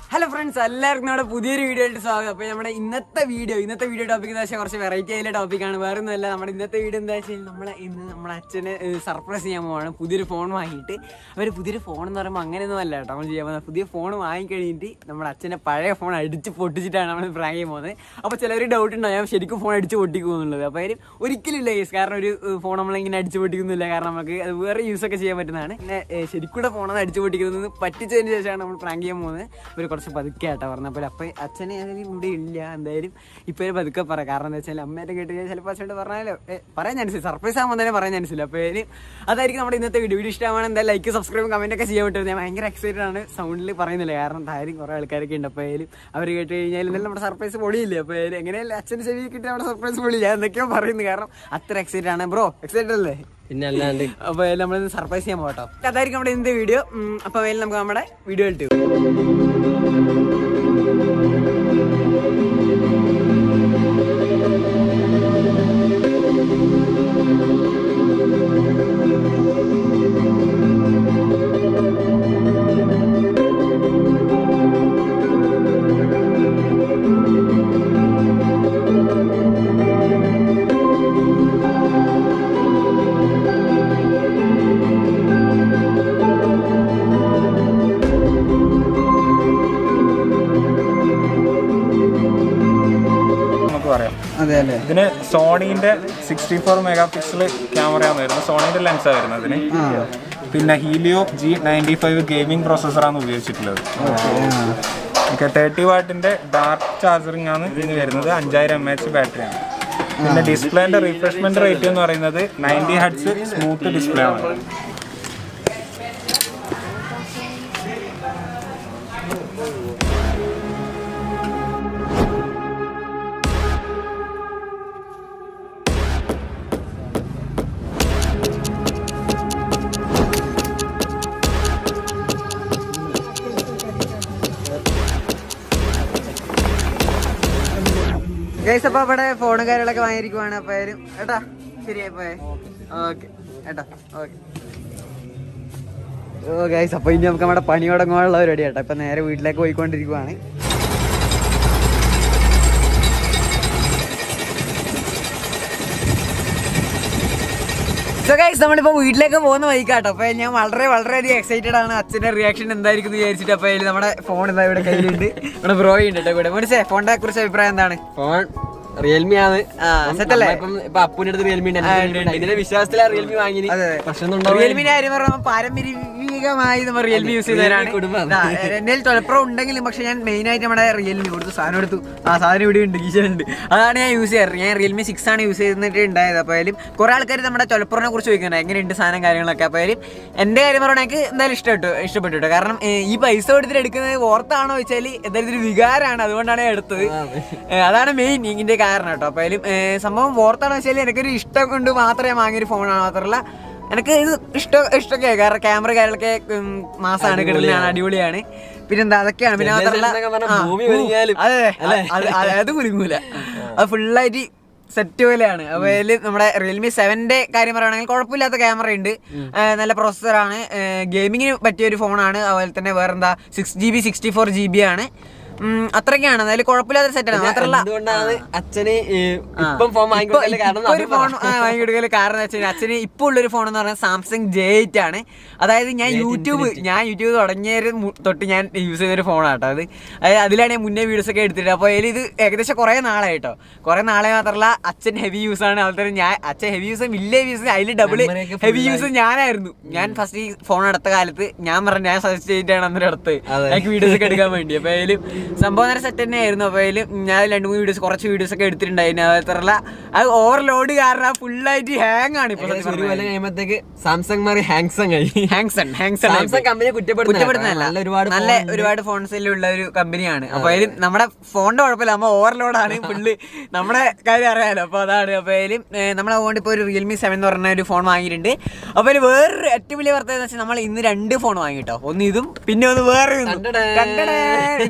Hello friends എല്ലാവർക്കും നമ്മുടെ പുതിയൊരു വീഡിയോ ആയിട്ട് സ്വാഗതം അപ്പോൾ നമ്മുടെ ഇന്നത്തെ വീഡിയോ ഇന്നത്തെ വീഡിയോ ടോപ്പിക് എന്ന് വെച്ചാൽ കുറച്ച് വെറൈറ്റി ആയിട്ടുള്ള ടോപ്പിക്കാണ് വേറെ ഒന്നുമല്ല നമ്മുടെ ഇന്നത്തെ വീഡിയോ എന്താ വെച്ചാൽ നമ്മളെ ഇന്ന് നമ്മുടെ അച്ഛനെ സർപ്രൈസ് ചെയ്യാൻ പോവാണ് പുതിയൊരു ഫോൺ വാങ്ങിയിട്ട് അവർ പുതിയൊരു ഫോൺ എന്ന് പറയുമ്പോൾ അങ്ങനെയൊന്നും അല്ല കേട്ടോ നമ്മൾ ചെയ്യാൻ പോകുന്നത് പുതിയ ഫോൺ വാങ്ങിക്കഴിഞ്ഞിട്ട് നമ്മുടെ അച്ഛൻ്റെ പഴയ ഫോൺ അടിച്ച് പൊട്ടിച്ചിട്ടാണ് നമ്മൾ പ്രാങ്ക് ചെയ്യാൻ പോകുന്നത് അപ്പോൾ ചിലർ ഡൗട്ട് ഉണ്ടോ ഞാൻ ശരിക്കും ഫോൺ അടിച്ച് പൊട്ടിക്കുമെന്നുള്ളത് അപ്പോൾ അതിന് ഒരിക്കലും ഇല്ല കേസ് കാരണം ഒരു ഫോൺ നമ്മളിങ്ങനെ അടിച്ച് പൊട്ടിക്കുന്നില്ല കാരണം നമുക്ക് അത് വേറെ യൂസ് ഒക്കെ ചെയ്യാൻ പറ്റുന്നതാണ് പിന്നെ ഏഹ്, ശരിക്കൂടെ ഫോണത് അടിച്ച് പൊട്ടിക്കുന്നത് പറ്റിച്ചതിന് ശേഷമാണ് നമ്മൾ പ്രാങ്ക് ചെയ്യാൻ പോകുന്നത് ഒരു കുറച്ച് പതുക്കെ ആട്ടോ പറഞ്ഞപ്പോൾ അപ്പം അച്ഛനെ ഏതായാലും ഇവിടെ ഇല്ല എന്തായാലും ഇപ്പം ഒരു പതുക്കെ പറ കാരണം എന്താ വെച്ചാൽ അമ്മേൻ്റെ കേട്ട് കഴിഞ്ഞാൽ ചിലപ്പോൾ അച്ഛനോട് പറഞ്ഞാലോ ഏ, പറയാൻ ചാൻസ് സർപ്രൈസ് ആകുമ്പോൾ തന്നെ പറയാൻ ചാൻസ് ഇല്ല അപ്പോൾ അതിന് അതായിരിക്കും നമ്മുടെ ഇന്നത്തെ വീഡിയോ വീഡിയോ ഇഷ്ടമാണ് എന്തായാലും ലൈക്ക് സബ്സ്ക്രൈബും കമൻറ്റ് ഒക്കെ ചെയ്യാൻ പറ്റുന്നത് ഞാൻ ഭയങ്കര എക്സൈറ്റഡ് ആണ് സൗണ്ടിൽ പറയുന്നില്ല കാരണം താരും കുറേ ആൾക്കാരൊക്കെ ഉണ്ട് അപ്പോൾ അതിലും അവർ കേട്ട് കഴിഞ്ഞാൽ എന്തായാലും നമ്മുടെ സർപ്രൈസ് പൊളിയില്ലേ അപ്പോൾ അതിൽ എങ്ങനെയല്ല അച്ഛൻ്റെ ചെവി കിട്ടി നമ്മുടെ സർപ്രൈസ് പൊളിയില്ല എന്തൊക്കെയോ പറയുന്നു കാരണം അത്ര എക്സൈറ്റഡ് ആണ് ബ്രോ എക്സൈറ്റഡ് അല്ലേ പിന്നെ അല്ലാണ്ട് അപ്പൊ നമ്മൾ സർപ്രൈസ് ചെയ്യാൻ പോട്ടോ അതായിരിക്കും നമ്മുടെ ഇന്നത്തെ വീഡിയോ അപ്പൊ അതിൽ നമുക്ക് നമ്മുടെ വീഡിയോ ഇട്ടു നമുക്ക് പറയാം അതെ അല്ലേ ഇതിന് സോണീന്റെ സിക്സ്റ്റി ഫോർ മെഗാ പിക്സൽ ക്യാമറയാണ് വരുന്നത് സോണീന്റെ ലെൻസാണ് വരുന്നത് ഇതിന് പിന്നെ Helio G ninety five gaming പ്രോസസ്സറാണ് ഉപയോഗിച്ചിട്ടുള്ളത് ഓക്കെ തേർട്ടി വാട്ടിന്റെ ഡാർക്ക് ചാർജറിംഗ് ആണ് ഇതിന് വരുന്നത് അഞ്ചായിരം എം എച്ച് ബാറ്ററിയാണ് പിന്നെ ഡിസ്പ്ലേന്റെ റിഫ്രഷ്മെന്റ് റേറ്റ് എന്ന് പറയുന്നത് നയൻറ്റി ഹഡ്സ് സ്മൂത്ത് ഡിസ്പ്ലേ ആണ് ഗൈസ് അപ്പൊ അവിടെ ഫോണും കാര്യങ്ങളൊക്കെ വാങ്ങിയിരിക്കുവാണ് അപ്പൊ ആരും ഏട്ടാ ശരിയായി പോയെ ഓക്കെ ഏട്ടാ ഓക്കെ ഓ ഗൈസ് അപ്പൊ ഇനി നമുക്ക് നമ്മുടെ പണി തുടങ്ങാനുള്ള പരിപാടി കേട്ടോ ഇപ്പൊ നേരെ വീട്ടിലേക്ക് പോയിക്കൊണ്ടിരിക്കുവാണ് സോ ഗൈസ് നമ്മളിപ്പോ വീട്ടിലേക്ക് പോകുന്ന വഴിക്കാട്ടോ അപ്പൊ ഞാൻ വളരെ വളരെയധികം എക്സൈറ്റഡ് ആണ് അച്ഛന്റെ റിയാക്ഷൻ എന്തായിരിക്കും എന്ന് വിചാരിച്ചിട്ട് അപ്പൊ അതിൽ നമ്മുടെ ഫോൺ ഇതാ ഇവിടെ കയ്യിലുണ്ട് നമ്മുടെ ബ്രോ ഉണ്ട് കേട്ടോ ഇവിടെ മോനിസേ ഫോണിനെ കുറിച്ച് അഭിപ്രായം എന്താണ് ഫോൺ റിയൽമി ആണ് ആ, set അല്ലേ? ഇപ്പം ഇപ്പൊ അപ്പൂന്റെ അടുത്ത് റിയൽമി ഉണ്ട് ആ, ഉണ്ട്, ഉണ്ട്. ഇതിന്റെ വിശ്വാസത്തിലാ റിയൽമി വാങ്ങി അതെ പ്രശ്നം റിയൽമിന്റെ കാര്യം പറയുമ്പോൾ പാരമ്പര്യമായി നമ്മൾ റിയൽമി യൂസ് ചെയ്തവരാണ് കുടുംബമാണ്. ദാ, എന്റെ കയ്യിൽ തൊലപ്പുറം ഉണ്ടെങ്കിലും പക്ഷെ ഞാൻ മെയിൻ ആയിട്ട് നമ്മുടെ റിയൽമി കൊടുത്തു സാധനം എടുത്തു ആ സാധനം ഇവിടെ ഉണ്ട് ഉണ്ട് അതാണ് ഞാൻ യൂസ് ചെയ്യാറ് ഞാൻ റിയൽമി സിക്സ് ആണ് യൂസ് ചെയ്തിട്ട് ഉണ്ടായത് അപ്പോൾ അതിലും കുറെ ആൾക്കാർ നമ്മുടെ തൊലപ്പുറനെ കുറിച്ച് ചോദിക്കുന്നുണ്ട് എങ്ങനെയുണ്ട് സാധനം കാര്യങ്ങളൊക്കെ അപ്പോൾ അതിലും എന്റെ കാര്യം പറഞ്ഞാൽ എനിക്ക് എന്തായാലും ഇഷ്ടപ്പെട്ടു ഇഷ്ടപ്പെട്ടു കേട്ടോ കാരണം ഏ, ഈ പൈസ കൊടുത്തിട്ട് എടുക്കുന്നത് ഓർത്താണോ വെച്ചാൽ എന്തായാലും ഇതൊരു വികാരമാണ് അതുകൊണ്ടാണ് ഞാൻ എടുത്തത് ഏ, അതാണ് മെയിൻ ഇതിന്റെ കാരണം കേട്ടോ അപ്പോൾ അതിലും ഏ, സംഭവം ഓർത്താണോ വെച്ചാൽ എനിക്കൊരു ഇഷ്ടം കൊണ്ട് മാത്രമേ വാങ്ങിയൊരു ഫോണാണ് മാത്രമല്ല എനിക്ക് ഇത് ഇഷ്ടം ഇഷ്ടമൊക്കെ കാരണം ക്യാമറ കാര്യങ്ങളൊക്കെ ഉം, മാസാണ് കിടലാണ് അടിപൊളിയാണ് പിന്നെന്താ അതൊക്കെയാണ് പിന്നെ മാത്രമല്ല എന്നൊക്കെ പറഞ്ഞാ ആ, ഭൂമി ഊ, കുലുങ്ങിയാലും, അതെ അത് അത് അത് കുലുങ്ങൂല അത് ഫുള്ളായിട്ട് സെറ്റ് പോലെയാണ് അപ്പൊ അതില് നമ്മുടെ റിയൽമി സെവന്റെ കാര്യം പറയുകയാണെങ്കിൽ കുഴപ്പമില്ലാത്ത ക്യാമറ ഉണ്ട് ആ, നല്ല പ്രോസസ്സറാണ് ഗെയിമിങ്ങിന് പറ്റിയ ഒരു ഫോണാണ് അതുപോലെ തന്നെ വേറെന്താ six G B sixty four G B ആണ് ഉം, അത്രയ്ക്കാണ് അതിൽ കുഴപ്പമില്ലാത്ത സെറ്റാണ് മാത്രമല്ല എന്തുകൊണ്ടാണ് അച്ഛന് ഈ ആ. ഇപ്പം ഫോൺ വാങ്ങിക്കൊടുക്കല് ഇപ്പൊ- കാരണം ഇപ്പൊ ഒരു അത് ഫോൺ പറ. വാങ്ങിക്കൊടുക്കല് കാരണം എന്താ വെച്ചാൽ അച്ഛന് ഇപ്പൊ ഉള്ളൊരു ഫോൺ എന്ന് പറഞ്ഞാൽ സാംസങ് ജെ എയ്റ്റ് ആണ് അതായത് ഞാൻ യൂട്യൂബ് ഞാൻ യൂട്യൂബ് തുടങ്ങിയ തൊട്ട് ഞാൻ യൂസ് ചെയ്തൊരു ഫോണാട്ടോ അത് അതായത് അതിലാണ് ഞാൻ മുന്നേ വീഡിയോസ് ഒക്കെ എടുത്തിട്ട് അപ്പോൾ അതിൽ ഇത് ഏകദേശം കുറേ നാളായി കേട്ടോ കുറേ നാളെ മാത്രമല്ല അച്ഛൻ ഹെവി യൂസ് ആണ് അതുപോലെ തന്നെ ഞാൻ അച്ഛൻ ഹെവി യൂസ് വലിയ യൂസ് അതിൽ ഡബിൾ Memory ഒക്കെ ഹെവി full യൂസ് ഞാനായിരുന്നു ഞാൻ ഫസ്റ്റ് ഈ ഫോൺ എടുത്ത കാലത്ത് ഞാൻ പറഞ്ഞു ഞാൻ സജസ്റ്റ് ചെയ്തിട്ടാണ് അന്നേരം എടുത്തത് അതെ. എനിക്ക് വീഡിയോസ് ഒക്കെ എടുക്കാൻ വേണ്ടി അപ്പോൾ അതിലും സംഭവം നേരെ സെറ്റ് തന്നെയായിരുന്നു അപ്പോൾ അതിലും ഞാൻ രണ്ട് മൂന്ന് വീഡിയോസ് കുറച്ച് വീഡിയോസ് ഒക്കെ എടുത്തിട്ടുണ്ടായിരുന്നു അതുപോലെ അത് ഓവർലോഡ് കാരണം ഫുള്ളായിട്ട് ഹാങ് ആണ് ഇപ്പോൾ ഏകദേശം ഒരു കൊല്ലം കഴിയുമ്പോഴത്തേക്ക് സാംസങ് മാറി ഹാങ്സങ് ആയി ഹാങ്സൺ ഹാങ്സൺ സാംസങ് കമ്പനിയെ കുറ്റപ്പെടുത്തുന്നില്ല. കുറ്റപ്പെടുത്തുന്നല്ല നല്ല ഒരുപാട് നല്ല phone ഉണ്ട്. ഒരുപാട് ഫോൺസിലുള്ള ഒരു കമ്പനിയാണ് അപ്പൊ അതിലും നമ്മുടെ ഫോണിന്റെ കുഴപ്പമില്ല നമ്മ ഓവർലോഡ് ആണ് ഫുള്ള് നമ്മുടെ കാര്യം അറിയാലോ അപ്പൊ അതാണ് അപ്പൊ അതിലും നമ്മൾ അതുകൊണ്ട് ഇപ്പൊ ഒരു റിയൽമി സെവൻ എന്ന് പറഞ്ഞ ഒരു ഫോൺ വാങ്ങിയിട്ടുണ്ട് അപ്പൊ അതിൽ വേറൊരു ഏറ്റവും വലിയ പ്രത്യേകത വെച്ചാൽ നമ്മൾ ഇന്ന് രണ്ട് ഫോൺ വാങ്ങിട്ടോ ഒന്ന് ഇതും പിന്നെ ഒന്ന് വേറെ കണ്ടടേ. ഇതാണ് സാധനം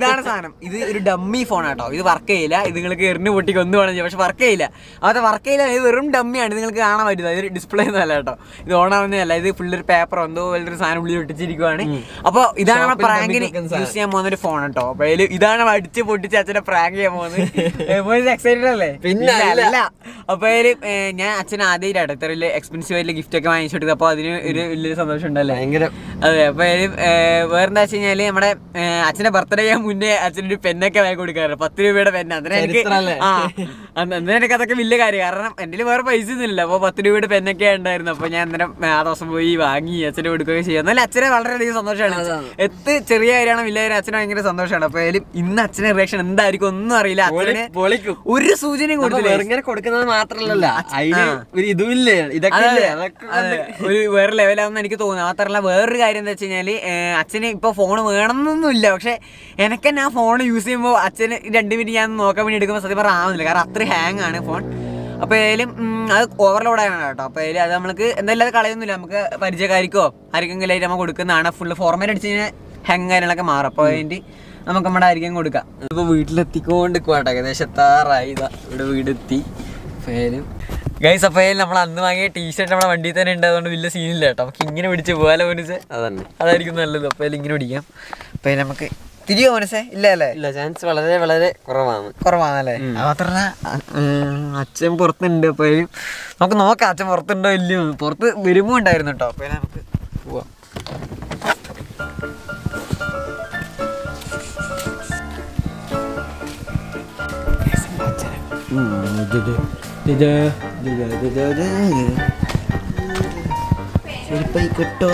സാധനം ഇത് ഒരു ഡമ്മി ഫോൺ ആട്ടോ ഇത് വർക്ക് ചെയ്യില്ല ഇത് നിങ്ങൾക്ക് എറിഞ്ഞു പൊട്ടിക്ക് ഒന്നും വേണം ചെയ്യാം പക്ഷെ വർക്ക് ചെയ്യില്ല അത് വർക്ക് ചെയ്യില്ല ഇത് വെറും ഡമ്മിയാണ് ഇത് നിങ്ങൾക്ക് കാണാൻ പറ്റുന്നത് ഇത് ഡിസ്പ്ലേ ഒന്നും അല്ല കേട്ടോ ഇത് ഓൺ ആവുന്നതല്ല ഇത് ഫുള്ള് ഒരു പേപ്പർ എന്തോ വലിയൊരു സാധനം ഉള്ളിൽ ഒട്ടിച്ചിരിക്കുവാണ് അപ്പോൾ ഇതാണ് നമ്മുടെ ഷോപ്പിൽ പ്രാങ്കിന് ഡമ്മി വെക്കുന്ന യൂസ് ചെയ്യാൻ പോകുന്ന ഒരു ഫോൺ കേട്ടോ അപ്പോൾ അതിൽ ഇതാണ് നമ്മൾ അടിച്ച് പൊട്ടിച്ച് അച്ഛനെ പ്രാങ്ക് ചെയ്യാൻ പോകുന്നത് എക്സൈറ്റഡ് അല്ലേ പിന്നെ അല്ല. അല്ല അപ്പൊ അതില് ഏർ ഞാൻ അച്ഛൻ ആദ്യമായിട്ടാണ് ഇത്ര വലിയ എക്സ്പെൻസീവ് ആയിട്ടുള്ള ഗിഫ്റ്റ് ഒക്കെ വാങ്ങിച്ചു കൊടുത്തത് അപ്പൊ അതിന് ഒരു വലിയൊരു സന്തോഷം ഉണ്ടല്ലേ ഭയങ്കര അതെ അപ്പൊ അതില് ഏർ വേറെന്താ വെച്ച് കഴിഞ്ഞാല് നമ്മുടെ ഏർ അച്ഛന്റെ ബർത്ത്ഡേ ചെയ്യാൻ മുന്നേ അച്ഛനൊരു പെന്നൊക്കെ വാങ്ങി കൊടുക്കാറ് പത്ത് രൂപയുടെ പെന്ന് അന്നേരം എനിക്ക് ചരിത്രമല്ലേ? ആ അന്ന് അന്നേരം എനിക്ക് അതൊക്കെ വലിയ കാര്യം കാരണം എൻ്റെ വേറെ പൈസ ഒന്നുമില്ല അപ്പൊ പത്ത് രൂപയുടെ പെന്നൊക്കെ ഉണ്ടായിരുന്നു അപ്പൊ ഞാൻ അന്നേരം ആ ദിവസം പോയി വാങ്ങി അച്ഛനെ കൊടുക്കുകയൊക്കെ ചെയ്യാം എന്നാലും അച്ഛനെ വളരെയധികം സന്തോഷമാണ് അതാണ്. എത്ത് ചെറിയ കാര്യമാണ് വലിയ കാര്യം അച്ഛന് ഭയങ്കര സന്തോഷമാണ് അപ്പൊ അതിലും ഇന്ന് അച്ഛന്റെ റിയാക്ഷൻ എന്തായിരിക്കും ഒന്നും അറിയില്ല അച്ഛന് പൊളിക്കും ഒരു സൂചനയും അപ്പൊ കൊടുത്തില്ല വെറുങ്ങനെ കൊടുക്കുന്നത് മാത്രല്ലല്ല അതിന് ആ. ഒരു ഇതുമില്ലേ ഇതൊക്കെ അതെ, ഇല്ലേ അതെ. അതൊക്കെ അതെ. കൊണ്ട് ഒരു വേറെ ലെവലാണെന്ന് എനിക്ക് തോന്നുന്നു മാത്രമല്ല വേറൊരു കാര്യം എന്താ വെച്ച് കഴിഞ്ഞാല് ഏർ, അച്ഛന് ഇപ്പൊ ഫോൺ വേണമെന്നൊന്നുമില്ല പക്ഷെ എനിക്ക് തന്നെ ആ ഫോൺ യൂസ് ചെയ്യുമ്പോൾ അച്ഛന് രണ്ട് മിനിറ്റ് ഞാൻ നോക്കാൻ വേണ്ടി എടുക്കുമ്പോൾ സത്യം പറഞ്ഞാൽ ആവുന്നില്ല കാരണം അത്ര ഹാങ് ആണ് ഫോൺ അപ്പൊ ഏതായാലും ഉം, അത് ഓവർലോഡ് ആണ് കേട്ടോ അപ്പൊ ഏതായാലും അത് നമുക്ക് എന്തായാലും അത് കളയൊന്നുമില്ല നമുക്ക് പരിചയക്കാരിക്കോ ആർക്കെങ്കിലും ആയിട്ട് നമ്മൾ കൊടുക്കുന്നതാണ് ഫുള്ള് ഫോർമാറ്റ് അടിച്ച് കഴിഞ്ഞാൽ ഹാങ് കാര്യങ്ങളൊക്കെ മാറും അപ്പോൾ അതിൻ്റെ നമുക്ക് നമ്മുടെ ആയിരിക്കും കൊടുക്കാം ഇപ്പൊ വീട്ടിലെത്തിക്കൊണ്ട് പോട്ടെ ഏകദേശം എത്താറായി ഇതാ ഇവിടെ വീടെത്തി ഫേലും ഗൈസ് അപ്പോൾ നമ്മൾ അന്ന് വാങ്ങിയ ടീഷർട്ട് നമ്മുടെ വണ്ടിയിൽ തന്നെ ഉണ്ട് അതുകൊണ്ട് വലിയ സീനില്ല കേട്ടോ നമുക്ക് ഇങ്ങനെ പിടിച്ച് പോകാലോ പോലീസ് അതന്നെ അതായിരിക്കും നല്ലത് അപ്പോൾ ഇങ്ങനെ പിടിക്കാം അപ്പോൾ നമുക്ക് തിരിയോ മനസ്സേ ഇല്ല അല്ലേ ഇല്ല ചാൻസ് വളരെ വളരെ കുറവാണ് കുറവാണല്ലേ മാത്രമല്ല അച്ഛൻ പുറത്തുണ്ട് അപ്പോൾ അതിലും നമുക്ക് നോക്കാം അച്ഛൻ പുറത്തുണ്ടോ ഇല്ലയോ എന്ന്. പുറത്ത് വരുമ്പോൾ ഉണ്ടായിരുന്നു കേട്ടോ അപ്പോൾ നമുക്ക് പോവാം കിട്ടോ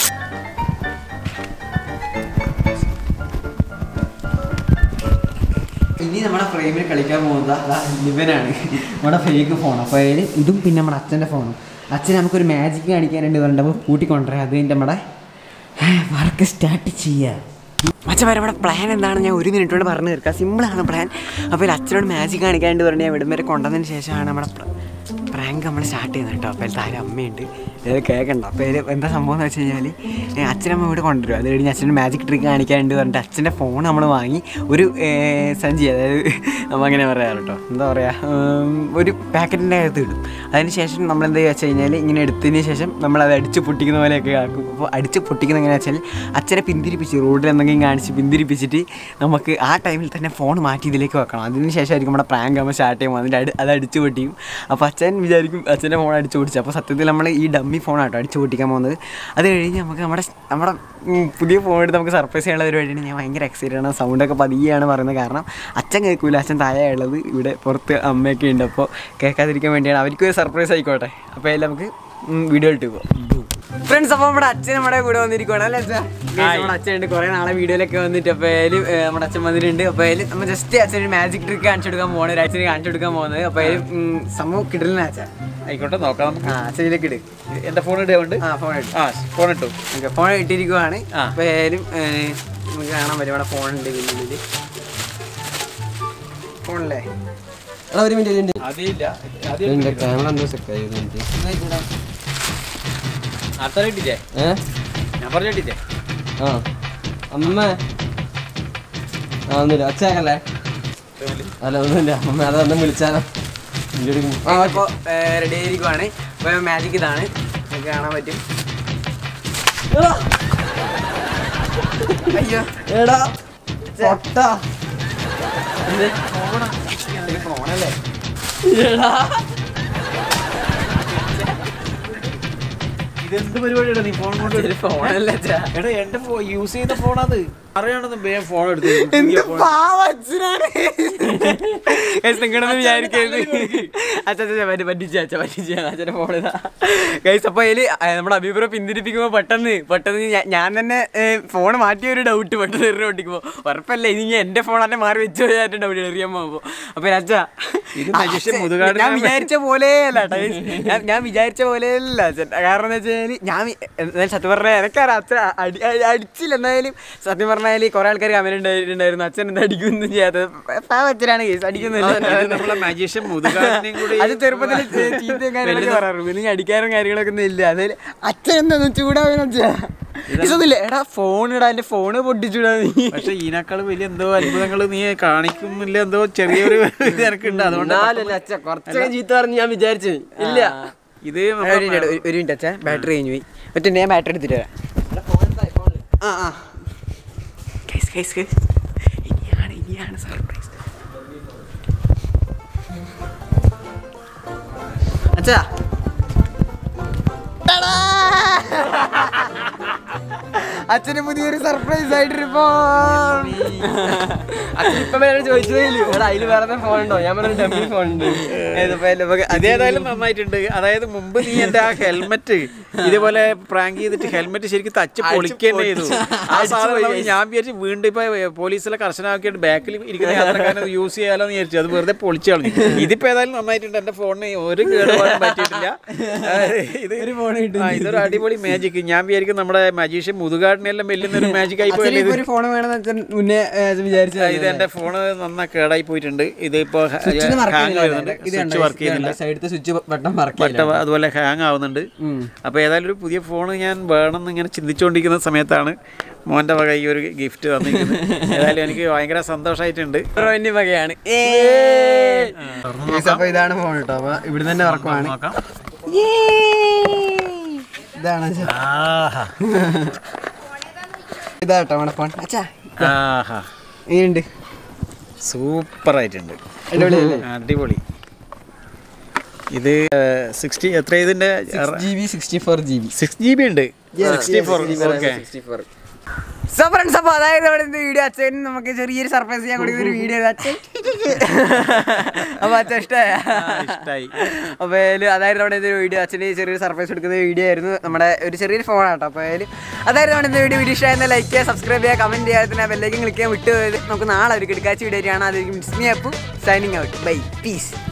ഇനി നമ്മുടെ ഫ്രെയിമിൽ കളിക്കാൻ പോകുന്നത് ദാ ഇവനാണ് നമ്മുടെ ഫേക്ക് ഫോൺ അപ്പോൾ അതിൽ ഇതും പിന്നെ നമ്മുടെ അച്ഛൻ്റെ ഫോണും അച്ഛൻ നമുക്കൊരു മാജിക് കാണിക്കാനുണ്ട് പറഞ്ഞിട്ട് അപ്പോൾ കൂട്ടിക്കൊണ്ടുവരാം അത് കഴിഞ്ഞിട്ട് നമ്മുടെ വർക്ക് സ്റ്റാർട്ട് ചെയ്യുക അച്ഛൻ വരെ നമ്മുടെ പ്ലാൻ എന്താണെന്ന് ഞാൻ ഒരു മിനിറ്റ് കൊണ്ട് പറഞ്ഞു തീർക്കാം സിമ്പിളാണ് പ്ലാൻ അപ്പോൾ ഇതിൽ അച്ഛനോട് മാജിക് കാണിക്കാണ്ട് പറഞ്ഞാൽ ഇവിടം വരെ കൊണ്ടുവന്നതിന് ശേഷമാണ് നമ്മുടെ പ്രാങ്ക് നമ്മൾ സ്റ്റാർട്ട് ചെയ്യുന്നത് കേട്ടോ അപ്പോൾ അതിൽ താരം അമ്മയുണ്ട് ഇത് കേൾക്കണ്ട അപ്പോൾ ഇതിൽ എന്താ സംഭവം എന്ന് വെച്ച് കഴിഞ്ഞാൽ ഏ, അച്ഛനമ്മ ഇവിടെ കൊണ്ടുവരും അത് കഴിഞ്ഞ് അച്ഛൻ്റെ മാജിക് ട്രിക്ക് കാണിക്കാനുണ്ട് പറഞ്ഞിട്ട് അച്ഛൻ്റെ ഫോൺ നമ്മൾ വാങ്ങി ഒരു ഏ, സഞ്ചി അതായത് നമ്മൾ അങ്ങനെ പറയാറ് കേട്ടോ എന്താ പറയുക ഉം, ഒരു പാക്കറ്റിൻ്റെ അകത്ത് ഇടും അതിന് ശേഷം നമ്മൾ എന്താ വെച്ച് കഴിഞ്ഞാൽ ഇങ്ങനെ എടുത്തതിന് ശേഷം നമ്മൾ അത് അടിച്ച് പൊട്ടിക്കുന്ന പോലെയൊക്കെ ആക്കും അപ്പോൾ അടിച്ച് പൊട്ടിക്കുന്ന എങ്ങനെയാണെന്ന് വെച്ചാൽ അച്ഛനെ പിന്തിരിപ്പിച്ച് റോഡിൽ എന്തെങ്കിലും കാണിച്ച് പിന്തിരിപ്പിച്ചിട്ട് നമുക്ക് ആ ടൈമിൽ തന്നെ ഫോൺ മാറ്റി ഇതിലേക്ക് വെക്കണം അതിന് ശേഷമായിരിക്കും നമ്മുടെ പ്രാങ്ക് നമ്മൾ സ്റ്റാർട്ട് ചെയ്യുമ്പോൾ അതിൻ്റെ അടി അത് അടിച്ച് പൊട്ടിക്കും അപ്പോൾ അച്ഛൻ വിചാരിക്കും അച്ഛൻ്റെ ഫോൺ അടിച്ച് പൊട്ടിച്ചു അപ്പോൾ സത്യത്തിൽ നമ്മൾ ഈ ഡമ്മി ഫോണാട്ടോ അടിച്ച് പൊട്ടിക്കാൻ പോകുന്നത് അത് കഴിഞ്ഞ് നമുക്ക് നമ്മുടെ നമ്മുടെ ഉം, പുതിയ ഫോൺ എടുത്ത് നമുക്ക് സർപ്രൈസ് ചെയ്യാനുള്ള പരിപാടിയാണ് ഞാൻ ഭയങ്കര എക്സൈറ്റഡ് ആണ് സൗണ്ടൊക്കെ പതിയാണ് പറയുന്നത് കാരണം അച്ഛൻ കേൾക്കൂല അച്ഛൻ താഴെ ഉള്ളത് ഇവിടെ പുറത്ത് അമ്മയൊക്കെ ഉണ്ട് അപ്പോൾ കേൾക്കാതിരിക്കാൻ വേണ്ടിയാണ് അവർക്കും ഒരു സർപ്രൈസ് ആയിക്കോട്ടെ അപ്പോൾ അതിൽ നമുക്ക് വീഡിയോ ഇട്ട് പോകാം ഫ്രണ്ട്സ് അപ്പോൾ നമ്മുടെ അച്ഛൻ നമ്മുടെ കൂടെ വന്നിരിക്കുവാണ് അല്ലേ അച്ഛാ Guys, നമ്മുടെ അച്ഛൻ ഉണ്ട് കുറേ നാളെ വീഡിയോയിലൊക്കെ വന്നിട്ട് അപ്പോൾ അതിൽ നമ്മുടെ അച്ഛൻ വന്നിട്ടുണ്ട് അപ്പോൾ അതിൽ നമ്മൾ ജസ്റ്റ് അച്ഛന് മാജിക് ട്രിക്ക് കാണിച്ചു കൊടുക്കാൻ പോകുന്നത് ഒരു അച്ഛന് കാണിച്ചു കൊടുക്കാൻ പോകുന്നത് അപ്പോൾ അതിൽ സംഭവം കിട്ടില്ല അച്ഛൻ ആയിക്കോട്ടെ നോക്കാം നമുക്ക് ആ അച്ഛനിലേക്ക് ഇട് എന്റെ ഫോൺ ഇടുകൊണ്ട് ആ ഫോൺ ഇട്ടു ആ ഫോൺ ഇട്ടു ഓക്കെ ഫോൺ ഇട്ടിരിക്കുവാണ് ആ. അപ്പോൾ ഏതായാലും ഏർ, നമുക്ക് കാണാൻ പറ്റും ഇവിടെ ഫോൺ ഉണ്ട് പിന്നിൽ ഫോണല്ലേ എടാ ഒരു മിനിറ്റ് അതില്ല എന്റെ ക്യാമറ എന്തോ സെക്കായി ഒരു മിനിറ്റ് അടുത്ത കിട്ടില്ലേ ഏ ഞാൻ പറഞ്ഞു കിട്ടില്ലേ ആ അമ്മ ആ ഒന്നുമില്ല ഒച്ചയാക്കല്ലേ അല്ല ഒന്നുമില്ല അമ്മ അതൊന്നും വിളിച്ചാലോ ഇങ്ങോട്ട് ആ ഓക്കെ അപ്പോൾ റെഡി ആയിരിക്കുവാണ് അപ്പോൾ മാജിക് ഇതാണ് നമുക്ക് കാണാൻ പറ്റും അയ്യോ എടാ പൊട്ടാ ഫോണല്ലേ എടാ ഇതെന്ത് പരിപാടിയാണ് നീ ഫോൺ കൊണ്ട് ഇതൊരു ഫോണല്ലേ അച്ഛാ എടാ എന്റെ യൂസ് ചെയ്ത ഫോണത് അറിയണമെന്ന് വേഗം ഫോൺ എടുത്ത് എന്ത് പാവച്ചനാണ് നിങ്ങളൊന്നും വിചാരിക്കരുത് അച്ഛാ അച്ഛാ പറ്റി പറ്റിച്ച അച്ഛ പറ്റിച്ച അച്ഛൻ്റെ ഫോൺ ഇതാ ഗൈസ് അപ്പോൾ അതിൽ നമ്മുടെ അഭിപ്രായം പിന്തിരിപ്പിക്കുമ്പോൾ പെട്ടെന്ന് പെട്ടെന്ന് ഞാ- ഞാൻ തന്നെ ഫോൺ മാറ്റിയ ഒരു ഡൗട്ട് പെട്ടെന്ന് എറിഞ്ഞ് പൊട്ടിക്കുമ്പോൾ ഉറപ്പല്ല ഇനി ഞാൻ എൻ്റെ ഫോൺ തന്നെ മാറി വെച്ച് പോയാൽ ഡൗട്ട് എറിയാൻ പോകുമ്പോൾ അപ്പോൾ അച്ഛാ ഇത് മനുഷ്യൻ മുതുകാട് ഞാൻ വിചാരിച്ച പോലെയല്ല ട്ടോ guys. ഞാൻ ഞാൻ വിചാരിച്ച പോലെയല്ല അച്ഛൻ കാരണം എന്ന് വെച്ച് കഴിഞ്ഞാൽ ഞാൻ വി- എന്നാലും സത്യം പറഞ്ഞാൽ എനിക്കറിയാം അച്ഛൻ അടി അടി- അടിച്ചില്ല എന്നായാലും സത്യം പറഞ്ഞാൽ പറഞ്ഞാൽ കുറെ ആൾക്കാർ കമന്റ് ഉണ്ടായിട്ടുണ്ടായിരുന്നു അച്ഛൻ എന്താ അടിക്കൊന്നും ചെയ്യാത്തത് പാവം അച്ഛനാണ് കേസ് അടിക്കുന്നില്ല അത് നമ്മളെ മജീഷ്യൻ മുതുകാരനെയും കൂടി അത് ചെറുപ്പത്തിൽ ചീത്തയും കാര്യങ്ങളൊക്കെ പറയാറുണ്ട് പിന്നെ അടിക്കാനും കാര്യങ്ങളൊക്കെ ഒന്നും ഇല്ല അതായത് അച്ഛൻ എന്താ ചൂടാവാൻ ഇതൊന്നുമില്ല എടാ ഫോൺ ഇടാ എന്റെ ഫോണ് പൊട്ടിച്ചൂടാ നീ പക്ഷെ ഇതിനേക്കാൾ വലിയ എന്തോ അത്ഭുതങ്ങൾ നീ കാണിക്കുന്നില്ല എന്തോ ചെറിയൊരു ഇത് എനിക്കുണ്ട് അതുകൊണ്ട് എന്നാലല്ലേ അച്ഛ കുറച്ചൊക്കെ ചീത്ത പറഞ്ഞ് ഞാൻ വിചാരിച്ചു ഇല്ല ഇത് ഒരു നമ്മളെ മിനിറ്റ് ഒരു- ഒരു മിനിറ്റ് അച്ഛാ ബാറ്ററി കഴിഞ്ഞു പോയി ഒറ്റ ഞാൻ ബാറ്ററി എടുത്തിട്ട് വരാം ആ ആ Guys, guys, guys. ഇനിയാണ് ഇനിയാണ് സർപ്രൈസ് അച്ഛാ ടാടാ! അച്ഛന് പുതിയൊരു സർപ്രൈസ് ആയിട്ടൊരു ഫോൺ ഇപ്പൊ ചോദിച്ചതേ ഇല്ലയോ എടാ അതില് വേറെ ഫോൺ ഉണ്ടോ ഞാൻ പറഞ്ഞ ഡമ്മി ഫോൺ ഉണ്ട് അതേതായാലും നന്നായിട്ടുണ്ട് അതായത് മുമ്പ് നീ എന്റെ ആ ഹെൽമെറ്റ് ഇതുപോലെ പ്രാങ്ക് ചെയ്തിട്ട് ഹെൽമെറ്റ് ശരിക്കും തച്ച് പൊളിക്കേണ്ടി ചെയ്തു ആ സാധനം ഞാൻ വിചാരിച്ചു വീണ്ടും ഇപ്പൊ പോലീസിലെ കർശനമാക്കിയിട്ട് ബാക്കിൽ ഇരിക്കുന്ന യാത്രക്കാരനെ യൂസ് ചെയ്യാലോ എന്ന് വിചാരിച്ചു അത് വെറുതെ പൊളിച്ചു കളഞ്ഞു ഇതിപ്പോ ഏതായാലും നന്നായിട്ടുണ്ട് എന്റെ ഫോണിന് ഒരു കേടുപാടും പറ്റിയിട്ടില്ല ആ, ഇത് ആ, ഇതൊരു അടിപൊളി മാജിക് ഞാൻ വിചാരിക്കും നമ്മുടെ മജീഷ്യൻ മുതുകാടിനെല്ലാം വെല്ലുന്ന ഒരു മാജിക് ആയി പോയല്ലേ ഇത് ഒരു ഫോൺ വേണമെന്ന് അച്ഛൻ മുന്നേ വിചാരിച്ചു ഇത് എന്റെ ഫോണ് നന്നാ കേടായി പോയിട്ടുണ്ട് ഇത് ഇപ്പൊ സ്വിച്ചിന് work ഹാങ് ചെയ്യുന്നില്ല. വരുന്നുണ്ട് ഇത് സ്വിച്ച് വർക്ക് ചെയ്യുന്നില്ല സൈഡത്തെ സ്വിച്ച് ബട്ടൺ വർക്ക് ബട്ട അതുപോലെ ഹാങ് ആവുന്നുണ്ട് അപ്പോൾ ഏതായാലും ഒരു പുതിയ ഫോൺ ഞാൻ വേണമെന്ന് ഇങ്ങനെ ചിന്തിച്ചുകൊണ്ടിരിക്കുന്ന സമയത്താണ് മോൻ്റെ വക ഈ ഒരു ഗിഫ്റ്റ് തന്നിരിക്കുന്നത് ഏതായാലും എനിക്ക് ഭയങ്കര സന്തോഷമായിട്ടുണ്ട് റോയിന്റെ വകയാണ് അപ്പൊ ഇതാണ് ഫോൺ കേട്ടോ അപ്പൊ ഇവിടെ തന്നെ വർക്കുമാണ് നോക്കാം ഇതാണ് അച്ഛാ. ഇതാട്ടോ നമ്മുടെ ഫോൺ അച്ഛാ ആഹാ ഇനിയുണ്ട് സൂപ്പർ ആയിട്ടുണ്ട് അടിപൊളിയല്ലേ അടിപൊളി ഇത് സിക്സ്റ്റി എത്ര ഇതിന്റെ G B sixty four G B six G B ഉണ്ട് sixty four okay so friends അപ്പോൾ അതായത് അവിടെ ഇന്ന് വീഡിയോ അച്ഛൻ നമുക്ക് ചെറിയൊരു സർപ്രൈസ് ചെയ്യാൻ കൊടുക്കുന്ന ഒരു വീഡിയോ അച്ഛൻ അപ്പോൾ അച്ഛൻ ഇഷ്ടമായ ഇഷ്ടായി. അപ്പോൾ അതിൽ അതായത് അവിടെ ഇതൊരു വീഡിയോ അച്ഛന് ചെറിയൊരു സർപ്രൈസ് കൊടുക്കുന്ന വീഡിയോ ആയിരുന്നു നമ്മുടെ ഒരു ചെറിയൊരു ഫോൺ ആട്ടോ അപ്പോൾ അതിൽ അതായത് നമ്മുടെ ഇന്ന് വീഡിയോ വീഡിയോ ഇഷ്ടമായിരുന്ന ലൈക്ക് ചെയ്യുക സബ്സ്ക്രൈബ് ചെയ്യുക കമൻറ്റ് ചെയ്യുക പിന്നെ ബെല്ലേക്കും ക്ലിക്ക് ചെയ്യാൻ വിട്ടു പോയത് നമുക്ക് നാളെ ഒരു കിടക്കാച്ച വീഡിയോ ആണ് അതായിരിക്കും miss me Appu signing out bye piece